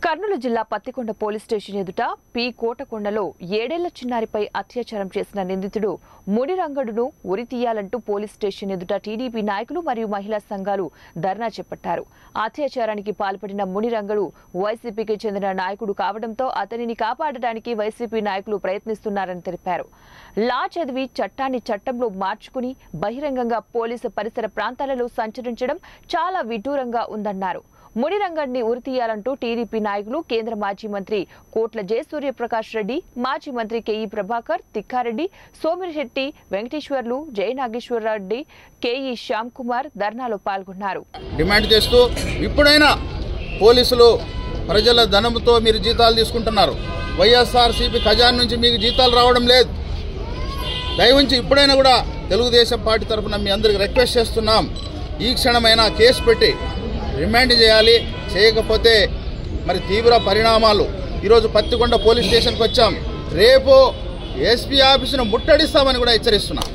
కర్నూలు జిల్లా Pattikonda police station ఎదుట P కోటకొండలో ఏడేళ్ల చిన్నారిపై అత్యాచారం చేసిన నిందితుడు ముడిరంగడును ఉరి తీయాలంటూ పోలీస్ స్టేషన్ ఎదుట టీడీపీ నాయకులు మరియు మహిళా సంఘాలు ధర్నా చేపట్టారు అత్యాచారానికి పాల్పడిన మునిరంగడు వైసీపీకి చెందిన నాయకుడు కావడంతో అతనిని కాపాడడానికి వైసీపీ నాయకులు ప్రయత్నిస్తున్నారని తెలిపారు లా చదివి చట్టాన్ని చట్టంలో మార్చుకుని బహిరంగంగా పోలీసు పరిసర ప్రాంతాలలో సంచరించడం చాలా విడ్డూరంగా ఉందన్నారు మునిరంగడిని ఉరితీయాలంటూ టీడీపీ నాయకులు కేంద్ర మాజీ మంత్రి కోట్ల జయసూర్యప్రకాష్ రెడ్డి మాజీ మంత్రి కేఈ ప్రభాకర్ తిక్కారెడ్డి సోమిరెడ్డి వెంకటేశ్వర్లు జయనాగేశ్వరరెడ్డి కేఈ శ్యామ్ కుమార్ ధర్నాలో పాల్గొన్నారు డిమాండ్ చేస్తూ ఇప్పుడైనా పోలీసులు ప్రజల ధనంతో మీరు జీతాలు తీసుకుంటున్నారు వైఎస్ఆర్సీపీ ఖజాన్ నుంచి మీకు జీతాలు రావడం లేదు దయవుంచి ఇప్పుడైనా కూడా తెలుగుదేశం పార్టీ తరఫున మీ అందరికి రిక్వెస్ట్ చేస్తున్నాం ఈ క్షణమైనా కేసు పెట్టి రిమాండ్ చేయాలి చేయకపోతే మరి తీవ్ర పరిణామాలు ఈరోజు పత్తికొండ పోలీస్ స్టేషన్కి వచ్చాం రేపు ఎస్పీ ఆఫీసును ముట్టడిస్తామని కూడా హెచ్చరిస్తున్నాం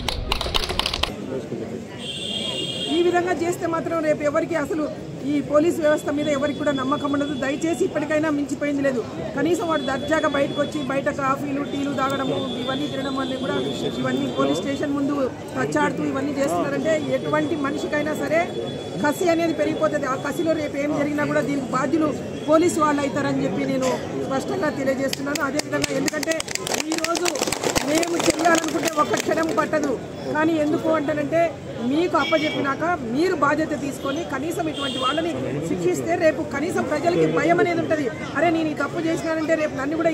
ఈ విధంగా చేస్తే మాత్రం రేపు ఎవరికి అసలు ఈ పోలీస్ వ్యవస్థ మీద ఎవరికి కూడా నమ్మకం ఉండదు దయచేసి ఇప్పటికైనా మించిపోయింది లేదు కనీసం వాడు దర్జాగా బయటకు వచ్చి బయట కాఫీలు టీలు తాగడము ఇవన్నీ తినడం అన్నీ కూడా ఇవన్నీ పోలీస్ స్టేషన్ ముందు ప్రచాడుతూ ఇవన్నీ చేస్తున్నారంటే ఎటువంటి మనిషికైనా సరే కసి అనేది పెరిగిపోతుంది ఆ కసిలో రేపు ఏం జరిగినా కూడా దీనికి బాధ్యులు పోలీసు వాళ్ళు అవుతారని చెప్పి నేను స్పష్టంగా తెలియజేస్తున్నాను అదేవిధంగా ఎందుకంటే ఈరోజు మేము చేయాలనుకుంటే ఒక్క క్షణం పట్టదు కానీ ఎందుకు అంటానంటే మీకు అప్పచెప్పినాక మీరు బాధ్యత తీసుకొని కనీసం ఇటువంటి వాళ్ళని శిక్షిస్తే రేపు కనీసం ప్రజలకి భయం అనేది ఉంటుంది అరే నేను ఈ తప్పు చేసినానంటే రేపు నన్ను కూడా